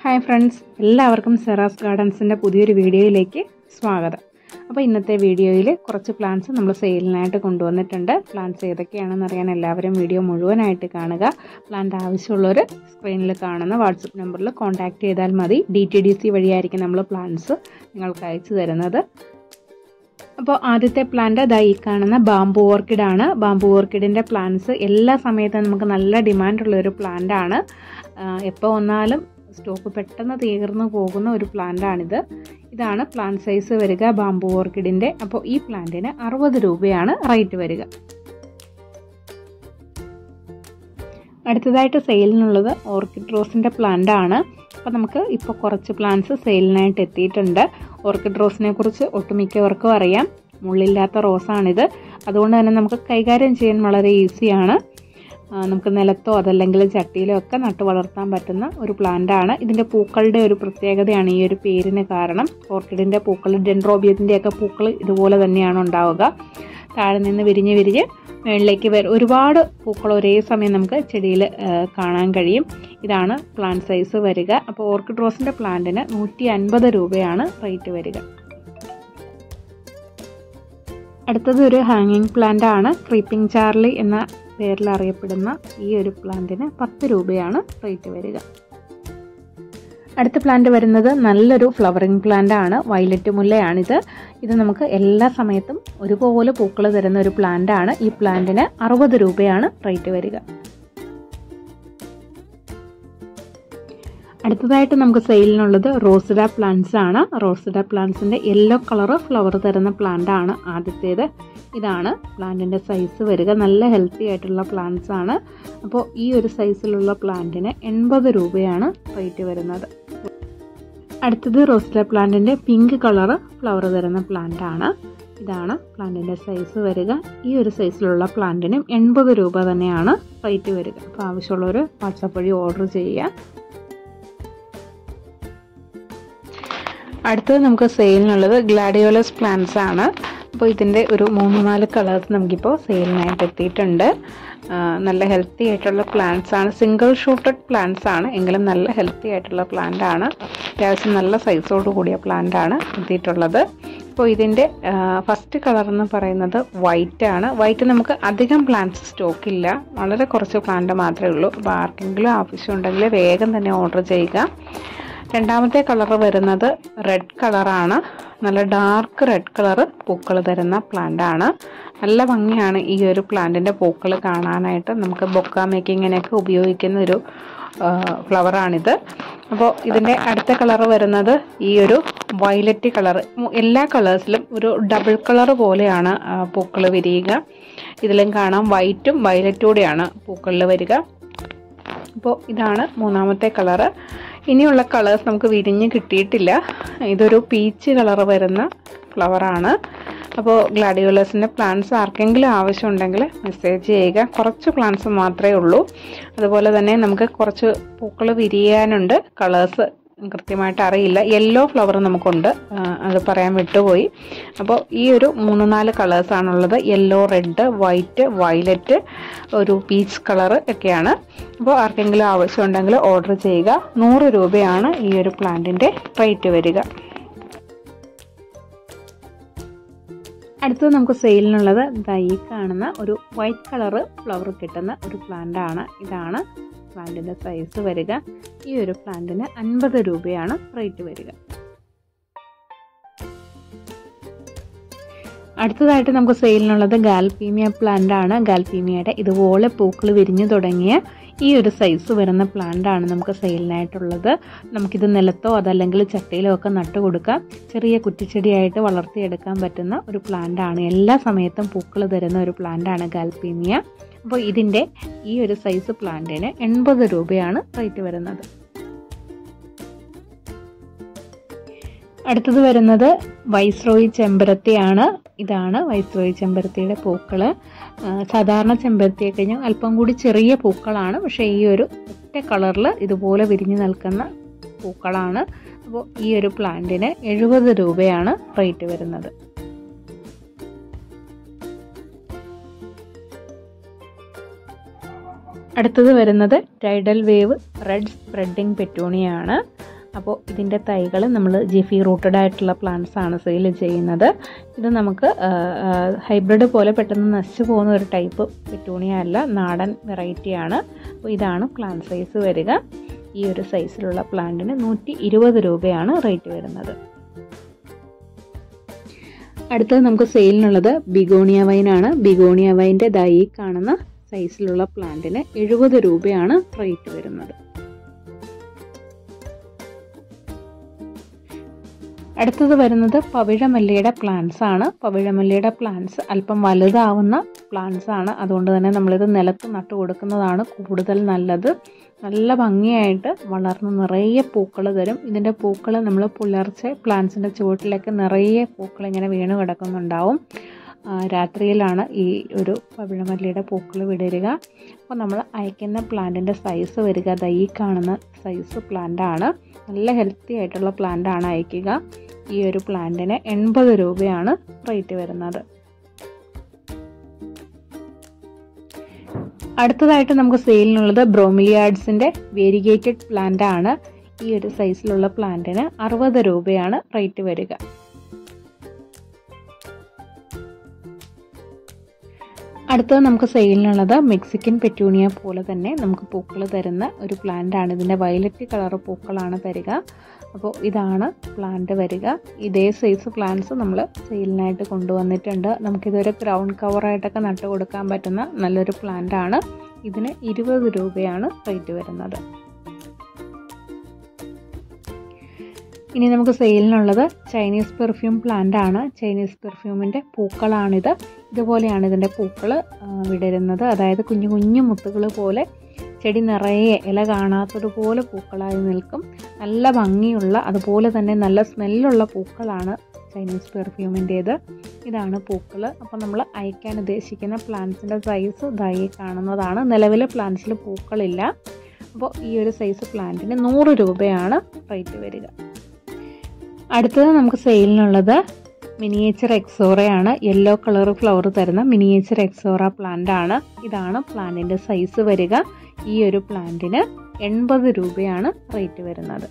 hi friends എല്ലാവർക്കും സെറാസ് ഗാർഡൻസിൻ്റെ പുതിയൊരു വീഡിയോയിലേക്ക് സ്വാഗതം അപ്പോൾ ഇന്നത്തെ വീഡിയോയിൽ കുറച്ച് പ്ലാന്റ്സ് നമ്മൾ സെയിലിനായിട്ട് കൊണ്ടുവന്നിട്ടുണ്ട് പ്ലാന്റ്സ് ഏതൊക്കെയാണെന്ന് അറിയാൻ എല്ലാവരും വീഡിയോ മുഴുവനായിട്ട് കാണുക പ്ലാന്റ് ആവശ്യമുള്ളവർ സ്ക്രീനിൽ കാണുന്ന വാട്സപ്പ് നമ്പറിൽ കോൺടാക്റ്റ് ചെയ്താൽ മതി ഡി ടി ഡി സി വഴിയായിരിക്കും നമ്മൾ പ്ലാന്റ്സ് നിങ്ങൾക്ക് അയച്ചു തരുന്നത് അപ്പോൾ ആദ്യത്തെ പ്ലാന്റ് ദാ ഈ കാണുന്ന ബാംബു ഓർക്കിഡാണ് ബാംബു ഓർക്കിഡിൻ്റെ പ്ലാന്റ്സ് എല്ലാ സമയത്തും നമുക്ക് നല്ല ഡിമാൻഡുള്ള ഒരു പ്ലാന്റ് ആണ് എപ്പോൾ വന്നാലും സ്റ്റോക്ക് പെട്ടെന്ന് തീർന്നു പോകുന്ന ഒരു പ്ലാന്റാണിത് ഇതാണ് പ്ലാന്റ് സൈസ് വരിക ബാംബു ഓർക്കിഡിൻ്റെ അപ്പോൾ ഈ പ്ലാന്റിന് അറുപത് രൂപയാണ് റേറ്റ് വരിക അടുത്തതായിട്ട് സെയിലിനുള്ളത് ഓർക്കിഡ് റോസിൻ്റെ പ്ലാന്റ് ആണ് അപ്പോൾ നമുക്ക് ഇപ്പോൾ കുറച്ച് പ്ലാന്റ്സ് സെയിലിനായിട്ട് എത്തിയിട്ടുണ്ട് ഓർക്കിഡ് റോസിനെ കുറിച്ച് ഒട്ടുമിക്കവർക്കും അറിയാം മുള്ളില്ലാത്ത റോസാണിത് അതുകൊണ്ട് തന്നെ നമുക്ക് കൈകാര്യം ചെയ്യാൻ വളരെ ഈസിയാണ് നമുക്ക് നിലത്തോ അതല്ലെങ്കിൽ ചട്ടിയിലോ ഒക്കെ നട്ടു വളർത്താൻ പറ്റുന്ന ഒരു പ്ലാന്റ് ആണ് ഇതിൻ്റെ പൂക്കളുടെ ഒരു പ്രത്യേകതയാണ് ഈ ഒരു പേരിന് കാരണം ഓർക്കിഡിൻ്റെ പൂക്കൾ ഡെൻഡ്രോബിയത്തിൻ്റെ ഒക്കെ പൂക്കൾ ഇതുപോലെ തന്നെയാണ് ഉണ്ടാവുക താഴെ നിന്ന് വിരിഞ്ഞ് വിരിഞ്ഞ് മുകളിലേക്ക് വരും ഒരുപാട് പൂക്കൾ ഒരേ സമയം നമുക്ക് ചെടിയിൽ കാണാൻ കഴിയും ഇതാണ് പ്ലാന്റ് സൈസ് വരിക അപ്പോൾ ഓർക്കിഡ് റോസിൻ്റെ പ്ലാന്റിന് നൂറ്റി അൻപത് രൂപയാണ് റേറ്റ് വരിക അടുത്തത് ഒരു ഹാങ്ങിങ് പ്ലാന്റ് ആണ് ക്രീപ്പിംഗ് ചാർലി എന്ന പേരിൽ അറിയപ്പെടുന്ന ഈ ഒരു പ്ലാന്റിന് പത്ത് രൂപയാണ് റേറ്റ് വരിക അടുത്ത പ്ലാന്റ് വരുന്നത് നല്ലൊരു ഫ്ലവറിങ് പ്ലാന്റ് ആണ് വയലറ്റ് മുല്ലയാണിത് ഇത് നമുക്ക് എല്ലാ സമയത്തും ഒരുപോലെ പൂക്കൾ തരുന്ന ഒരു പ്ലാന്റ് ആണ് ഈ പ്ലാന്റിന് അറുപത് രൂപയാണ് റേറ്റ് വരിക അടുത്തതായിട്ട് നമുക്ക് സെയിലിനുള്ളത് റോസിഡ പ്ലാന്റ്സ് ആണ് റോസിഡ പ്ലാന്റ്സിൻ്റെ യെല്ലോ കളർ ഫ്ലവർ തരുന്ന പ്ലാന്റ് ആണ് ആദ്യത്തേത് ഇതാണ് പ്ലാന്റിൻ്റെ സൈസ് വരിക നല്ല ഹെൽത്തി ആയിട്ടുള്ള പ്ലാന്റ്സ് ആണ് അപ്പോൾ ഈ ഒരു സൈസിലുള്ള പ്ലാന്റിന് എൺപത് രൂപയാണ് റേറ്റ് വരുന്നത് അടുത്തത് റോസിഡ പ്ലാന്റിൻ്റെ പിങ്ക് കളർ ഫ്ലവർ തരുന്ന പ്ലാന്റ് ആണ് ഇതാണ് പ്ലാന്റിൻ്റെ സൈസ് വരിക ഈ ഒരു സൈസിലുള്ള പ്ലാന്റിനും എൺപത് രൂപ തന്നെയാണ് റേറ്റ് വരിക അപ്പോൾ ആവശ്യമുള്ളവർ വാട്സാപ്പ് വഴി ഓർഡർ ചെയ്യുക അടുത്തത് നമുക്ക് സെയിലിനുള്ളത് ഗ്ലാഡിയോലസ് പ്ലാന്റ്സ് ആണ് അപ്പോൾ ഇതിൻ്റെ ഒരു മൂന്ന് നാല് കളേഴ്സ് നമുക്കിപ്പോൾ സെയിലിനായിട്ട് എത്തിയിട്ടുണ്ട് നല്ല ഹെൽത്തി ആയിട്ടുള്ള പ്ലാന്റ്സ് ആണ് സിംഗിൾ ഷൂട്ടഡ് പ്ലാന്റ്സ് ആണ് എങ്കിലും നല്ല ഹെൽത്തി ആയിട്ടുള്ള പ്ലാന്റ് ആണ് അത്യാവശ്യം നല്ല സൈസോട് കൂടിയ പ്ലാന്റ് ആണ് എത്തിയിട്ടുള്ളത് അപ്പോൾ ഇതിൻ്റെ ഫസ്റ്റ് കളർ എന്ന് പറയുന്നത് വൈറ്റ് ആണ് വൈറ്റ് നമുക്ക് അധികം പ്ലാന്റ്സ് സ്റ്റോക്ക് ഇല്ല വളരെ കുറച്ച് പ്ലാന്റ് മാത്രമേ ഉള്ളൂ അപ്പോൾ ആർക്കെങ്കിലും ആവശ്യമുണ്ടെങ്കിൽ വേഗം തന്നെ ഓർഡർ ചെയ്യുക രണ്ടാമത്തെ കളർ വരുന്നത് റെഡ് കളറാണ് നല്ല ഡാർക്ക് റെഡ് കളർ പൂക്കൾ തരുന്ന പ്ലാന്റ് ആണ് നല്ല ഭംഗിയാണ് ഈ ഒരു പ്ലാന്റിൻ്റെ പൂക്കൾ കാണാനായിട്ട് നമുക്ക് ബൊക്ക മേക്കിങ്ങിനൊക്കെ ഉപയോഗിക്കുന്ന ഒരു ഫ്ലവറാണിത് അപ്പോൾ ഇതിൻ്റെ അടുത്ത കളർ വരുന്നത് ഈ ഒരു വയലറ്റ് കളർ എല്ലാ കളേഴ്സിലും ഒരു ഡബിൾ കളർ പോലെയാണ് പൂക്കൾ വിരിയുക ഇതിലും കാണാം വൈറ്റും വയലറ്റൂടെയാണ് പൂക്കളിൽ വരിക അപ്പോൾ ഇതാണ് മൂന്നാമത്തെ കളറ് ഇനിയുള്ള കളേഴ്സ് നമുക്ക് വിരിഞ്ഞ് കിട്ടിയിട്ടില്ല ഇതൊരു പീച്ച് കളർ വരുന്ന ഫ്ലവറാണ് അപ്പോൾ ഗ്ലാഡിയോലസിൻ്റെ പ്ലാന്റ്സ് ആർക്കെങ്കിലും ആവശ്യമുണ്ടെങ്കിൽ മെസ്സേജ് ചെയ്യുക കുറച്ച് പ്ലാന്റ്സ് മാത്രമേ ഉള്ളൂ അതുപോലെ തന്നെ നമുക്ക് കുറച്ച് പൂക്കൾ വിരിയാനുണ്ട് കളേഴ്സ് കൃത്യമായിട്ട് അറിയില്ല യെല്ലോ ഫ്ലവർ നമുക്കുണ്ട് അത് പറയാൻ വിട്ടുപോയി അപ്പോൾ ഈ ഒരു മൂന്ന് നാല് കളേഴ്സാണുള്ളത് യെല്ലോ റെഡ് വൈറ്റ് വയലറ്റ് ഒരു പീച്ച് കളർ ഒക്കെയാണ് അപ്പോൾ ആർക്കെങ്കിലും ആവശ്യമുണ്ടെങ്കിൽ ഓർഡർ ചെയ്യുക നൂറ് രൂപയാണ് ഈ ഒരു പ്ലാന്റിൻ്റെ റേറ്റ് വരിക അടുത്തത് നമുക്ക് സെയിലിനുള്ളത് ഈ കാണുന്ന ഒരു വൈറ്റ് കളറ് ഫ്ലവർ കിട്ടുന്ന ഒരു പ്ലാന്റ് ആണ് ഇതാണ് പ്ലാന്റിൻ്റെ സൈസ് വരിക ഈ ഒരു പ്ലാന്റിന് അൻപത് രൂപയാണ് റേറ്റ് വരിക അടുത്തതായിട്ട് നമുക്ക് സെയിലിനുള്ളത് ഗാൽപീമിയ പ്ലാന്റ് ആണ് ഗാൽപീമിയയുടെ ഇതുപോലെ പൂക്കൾ വിരിഞ്ഞു തുടങ്ങിയ ഈ ഒരു സൈസ് വരുന്ന പ്ലാന്റ് ആണ് നമുക്ക് സെയിലിനായിട്ടുള്ളത് നമുക്കിത് നിലത്തോ അതല്ലെങ്കിൽ ചട്ടിയിലോ ഒക്കെ നട്ടു കൊടുക്കാം ചെറിയ കുറ്റിച്ചെടിയായിട്ട് വളർത്തിയെടുക്കാൻ പറ്റുന്ന ഒരു പ്ലാന്റ് ആണ് എല്ലാ സമയത്തും പൂക്കൾ തരുന്ന ഒരു പ്ലാന്റ് ആണ് ഗാൽപീമിയ അപ്പോൾ ഇതിൻ്റെ ഈ ഒരു സൈസ് പ്ലാന്റിന് എൺപത് രൂപയാണ് റേറ്റ് വരുന്നത് അടുത്തത് വരുന്നത് വൈസ്രോയി ചെമ്പരത്തിയാണ് ഇതാണ് വൈസ്രോയി ചെമ്പരത്തിയുടെ പൂക്കൾ സാധാരണ ചെമ്പരത്തിയെ കഴിഞ്ഞാൽ അല്പം കൂടി ചെറിയ പൂക്കളാണ് പക്ഷേ ഈ ഒരു ഒറ്റ കളറിൽ ഇതുപോലെ വിരിഞ്ഞു നിൽക്കുന്ന പൂക്കളാണ് അപ്പോൾ ഈ ഒരു പ്ലാന്റിന് എഴുപത് രൂപയാണ് റേറ്റ് വരുന്നത് അടുത്തത് വരുന്നത് ടൈഡൽ വേവ് റെഡ് സ്പ്രെഡിങ് പെറ്റൂണിയാണ് അപ്പോൾ ഇതിൻ്റെ തൈകൾ നമ്മൾ ജിഫി റൂട്ടഡ് ആയിട്ടുള്ള പ്ലാന്റ്സ് ആണ് സെയിൽ ചെയ്യുന്നത് ഇത് നമുക്ക് ഹൈബ്രിഡ് പോലെ പെട്ടെന്ന് നശിച്ചു പോകുന്ന ഒരു ടൈപ്പ് പെറ്റൂണിയ അല്ല നാടൻ വെറൈറ്റിയാണ് അപ്പോൾ ഇതാണ് പ്ലാന്റ് സൈസ് വരിക ഈ ഒരു സൈസിലുള്ള പ്ലാന്റിന് നൂറ്റി ഇരുപത് രൂപയാണ് റേറ്റ് വരുന്നത് അടുത്തത് നമുക്ക് സെയിലിനുള്ളത് ബിഗോണിയ വൈനാണ് ബിഗോണിയ വൈൻ്റെ ദൈ കാണുന്ന സൈസിലുള്ള പ്ലാന്റിന് എഴുപത് രൂപയാണ് റേറ്റ് വരുന്നത് അടുത്തത് വരുന്നത് പവിഴമല്ലിയുടെ പ്ലാന്റ്സ് ആണ് പവിഴമല്ലിയുടെ പ്ലാന്റ്സ് അല്പം വലുതാവുന്ന പ്ലാന്റ്സ് ആണ് അതുകൊണ്ട് തന്നെ നമ്മളിത് നിലത്ത് നട്ടു കൊടുക്കുന്നതാണ് കൂടുതൽ നല്ലത് നല്ല ഭംഗിയായിട്ട് വളർന്ന് നിറയെ പൂക്കൾ തരും ഇതിൻ്റെ പൂക്കൾ നമ്മൾ പുലർച്ചെ പ്ലാന്റ്സിൻ്റെ ചുവട്ടിലേക്ക് നിറയെ പൂക്കൾ ഇങ്ങനെ വീണ് കിടക്കുന്നുണ്ടാവും രാത്രിയിലാണ് ഈ ഒരു പവിഴമല്ലിയുടെ പൂക്കൾ വിടരുക അപ്പോൾ നമ്മൾ അയക്കുന്ന പ്ലാന്റിൻ്റെ സൈസ് വരിക ദൈ കാണുന്ന സൈസ് പ്ലാന്റാണ് നല്ല ഹെൽത്തി ആയിട്ടുള്ള പ്ലാന്റാണ് അയക്കുക ഈ ഒരു പ്ലാന്റിന് എൺപത് രൂപയാണ് റേറ്റ് വരുന്നത് അടുത്തതായിട്ട് നമുക്ക് സെയിലിനുള്ളത് ബ്രോമിലിയാഡ്സിൻ്റെ വേരിഗേറ്റഡ് പ്ലാന്റ് ആണ് ഈ ഒരു സൈസിലുള്ള പ്ലാന്റിന് അറുപത് രൂപയാണ് റേറ്റ് വരിക അടുത്തത് നമുക്ക് സെയിലിനുള്ളത് മെക്സിക്കൻ പെറ്റൂണിയ പോലെ തന്നെ നമുക്ക് പൂക്കൾ തരുന്ന ഒരു പ്ലാന്റ് ആണ് ഇതിൻ്റെ വയലറ്റ് കളർ പൂക്കളാണ് തരിക അപ്പോൾ ഇതാണ് പ്ലാന്റ് വരിക ഇതേ സൈസ് പ്ലാന്റ്സ് നമ്മൾ സെയിലിനായിട്ട് കൊണ്ടുവന്നിട്ടുണ്ട് നമുക്കിതൊരു ഗ്രൗണ്ട് കവറായിട്ടൊക്കെ നട്ടു കൊടുക്കാൻ പറ്റുന്ന നല്ലൊരു പ്ലാന്റ് ആണ് ഇതിന് ഇരുപത് രൂപയാണ് റേറ്റ് വരുന്നത് ഇനി നമുക്ക് സെയിലിനുള്ളത് ചൈനീസ് പെർഫ്യൂം പ്ലാന്റ് ആണ് ചൈനീസ് പെർഫ്യൂമിൻ്റെ പൂക്കളാണിത് ഇതുപോലെയാണ് ഇതിൻ്റെ പൂക്കൾ വിടരുന്നത് അതായത് കുഞ്ഞു കുഞ്ഞു മുത്തുകൾ പോലെ ചെടി നിറയെ ഇല കാണാത്തതുപോലെ പൂക്കളായി നിൽക്കും നല്ല ഭംഗിയുള്ള അതുപോലെ തന്നെ നല്ല സ്മെല്ലുള്ള പൂക്കളാണ് ചൈനീസ് പെർഫ്യൂമിൻ്റേത് ഇതാണ് പൂക്കൾ അപ്പോൾ നമ്മൾ അയക്കാൻ ഉദ്ദേശിക്കുന്ന പ്ലാന്റ്സിൻ്റെ സൈസ് ഇതായി കാണുന്നതാണ് നിലവിലെ പ്ലാന്റ്സിൽ പൂക്കളില്ല അപ്പോൾ ഈ ഒരു സൈസ് പ്ലാന്റിന് നൂറ് രൂപയാണ് റേറ്റ് വരിക അടുത്തത് നമുക്ക് സെയിലിനുള്ളത് മിനിയേച്ചർ എക്സോറയാണ് യെല്ലോ കളർ ഫ്ലവർ തരുന്ന മിനിയേച്ചർ എക്സോറ പ്ലാന്റ് ആണ് ഇതാണ് പ്ലാന്റിൻ്റെ സൈസ് വരിക ഈ ഒരു പ്ലാന്റിന് എൺപത് രൂപയാണ് റേറ്റ് വരുന്നത്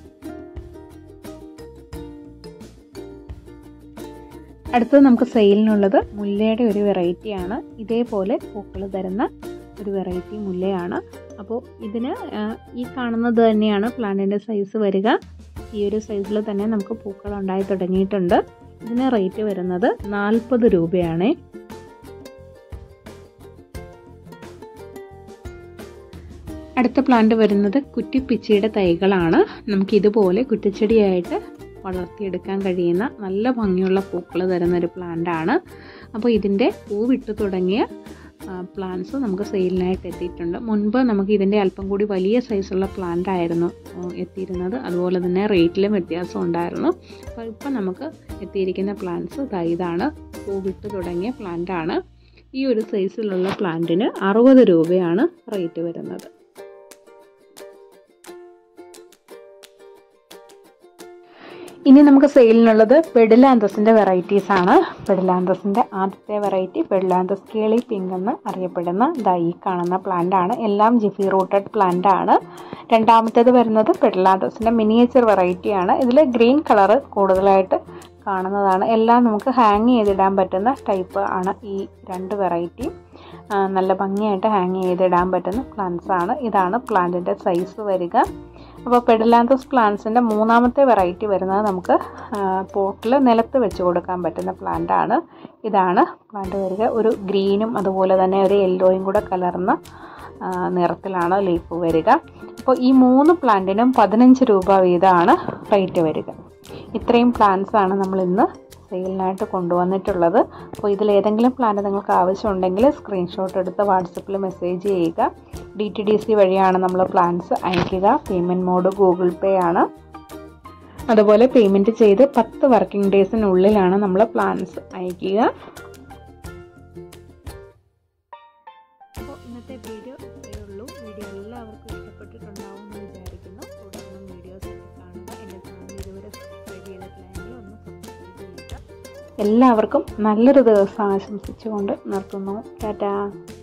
അടുത്തത് നമുക്ക് സെയിലിനുള്ളത് മുല്ലയുടെ ഒരു വെറൈറ്റിയാണ് ഇതേപോലെ പൂക്കൾ തരുന്ന ഒരു വെറൈറ്റി മുല്ലയാണ് അപ്പോൾ ഇതിന് ഈ കാണുന്നത് തന്നെയാണ് പ്ലാന്റിൻ്റെ സൈസ് വരിക ഈ ഒരു സൈസിൽ തന്നെ നമുക്ക് പൂക്കൾ ഉണ്ടായി തുടങ്ങിയിട്ടുണ്ട് ഇതിന് റേറ്റ് വരുന്നത് നാൽപ്പത് രൂപയാണ് അടുത്ത പ്ലാന്റ് വരുന്നത് കുറ്റിപ്പിച്ചിയുടെ തൈകളാണ് നമുക്ക് ഇതുപോലെ കുറ്റിച്ചെടിയായിട്ട് വളർത്തിയെടുക്കാൻ കഴിയുന്ന നല്ല ഭംഗിയുള്ള പൂക്കൾ തരുന്ന ഒരു പ്ലാന്റ് ആണ് അപ്പോൾ ഇതിൻ്റെ പൂവിട്ട് തുടങ്ങിയ പ്ലാന്റ്സ് നമുക്ക് സെയിലിനായിട്ട് എത്തിയിട്ടുണ്ട് മുൻപ് നമുക്ക് ഇതിൻ്റെ അല്പം കൂടി വലിയ സൈസുള്ള പ്ലാന്റ് ആയിരുന്നു എത്തിയിരുന്നത് അതുപോലെ തന്നെ റേറ്റിലും വ്യത്യാസം ഉണ്ടായിരുന്നു അപ്പോൾ ഇപ്പം നമുക്ക് എത്തിയിരിക്കുന്ന പ്ലാന്റ്സ് ഇതാണ് പൂവിട്ട് തുടങ്ങിയ പ്ലാന്റ് ആണ് ഈ ഒരു സൈസിലുള്ള പ്ലാന്റിന് അറുപത് രൂപയാണ് റേറ്റ് വരുന്നത് ഇനി നമുക്ക് സെയിലിനുള്ളത് പെഡിലാന്തസിൻ്റെ വെറൈറ്റീസ് ആണ് പെഡിലാന്തസിൻ്റെ ആദ്യത്തെ വെറൈറ്റി പെഡിലാന്തസ് കേളി പിങ്ക് എന്ന് അറിയപ്പെടുന്ന ദൈ കാണുന്ന പ്ലാന്റ് ആണ് എല്ലാം ജിഫി റൂട്ടഡ് പ്ലാന്റ് ആണ് രണ്ടാമത്തേത് വരുന്നത് പെഡിലാന്തസിൻ്റെ മിനിയേച്ചർ വെറൈറ്റി ആണ് ഇതിൽ ഗ്രീൻ കളറ് കൂടുതലായിട്ട് കാണുന്നതാണ് എല്ലാം നമുക്ക് ഹാങ് ചെയ്തിടാൻ പറ്റുന്ന ടൈപ്പ് ആണ് ഈ രണ്ട് വെറൈറ്റി നല്ല ഭംഗിയായിട്ട് ഹാങ് ചെയ്തിടാൻ പറ്റുന്ന പ്ലാന്റ്സ് ആണ് ഇതാണ് പ്ലാന്റിൻ്റെ സൈസ് വരിക അപ്പോൾ പെഡലാന്തസ് പ്ലാന്റ്സിൻ്റെ മൂന്നാമത്തെ വെറൈറ്റി വരുന്നത് നമുക്ക് പോട്ടിൽ നിലത്ത് വെച്ച് കൊടുക്കാൻ പറ്റുന്ന പ്ലാന്റ് ആണ് ഇതാണ് പ്ലാന്റ് വരിക ഒരു ഗ്രീനും അതുപോലെ തന്നെ ഒരു യെല്ലോയും കൂടെ കലർന്ന നിറത്തിലാണ് ലീഫ് വരിക അപ്പോൾ ഈ മൂന്ന് പ്ലാന്റിനും പതിനഞ്ച് രൂപ വീതമാണ് റേറ്റ് വരിക ഇത്രയും പ്ലാന്റ്സ് ആണ് നമ്മൾ ഇന്ന് സെയിലിനായിട്ട് കൊണ്ടുവന്നിട്ടുള്ളത് അപ്പോൾ ഇതിൽ ഏതെങ്കിലും പ്ലാന്റ് നിങ്ങൾക്ക് ആവശ്യമുണ്ടെങ്കിൽ സ്ക്രീൻഷോട്ട് എടുത്ത് വാട്സപ്പിൽ മെസ്സേജ് ചെയ്യുക ഡി ടി ഡി സി വഴിയാണ് നമ്മൾ പ്ലാൻസ് അയക്കുക പേയ്മെൻറ്റ് മോഡ് ഗൂഗിൾ പേ ആണ് അതുപോലെ പേയ്മെൻറ്റ് ചെയ്ത് പത്ത് വർക്കിംഗ് ഡേയ്സിനുള്ളിലാണ് നമ്മൾ പ്ലാൻസ് അയക്കുക അപ്പോൾ ഇന്നത്തെ വീഡിയോ ഇത്രയേ ഉള്ളൂ വീഡിയോ എല്ലാവർക്കും ഇഷ്ടപ്പെട്ടിട്ടുണ്ടാവും എന്ന് വിചാരിക്കുന്നു തുടർന്നും വീഡിയോസ് ഒക്കെ കാണുക എൻ്റെ ചാനൽ ഇതുവരെ സബ്സ്ക്രൈബ് ചെയ്തിട്ടില്ലെങ്കിൽ ഒന്ന് സബ്സ്ക്രൈബ് ചെയ്യുക എല്ലാവർക്കും നല്ലൊരു ദിവസം ആശംസിച്ചുകൊണ്ട് നിർത്തുന്നു ടാറ്റാ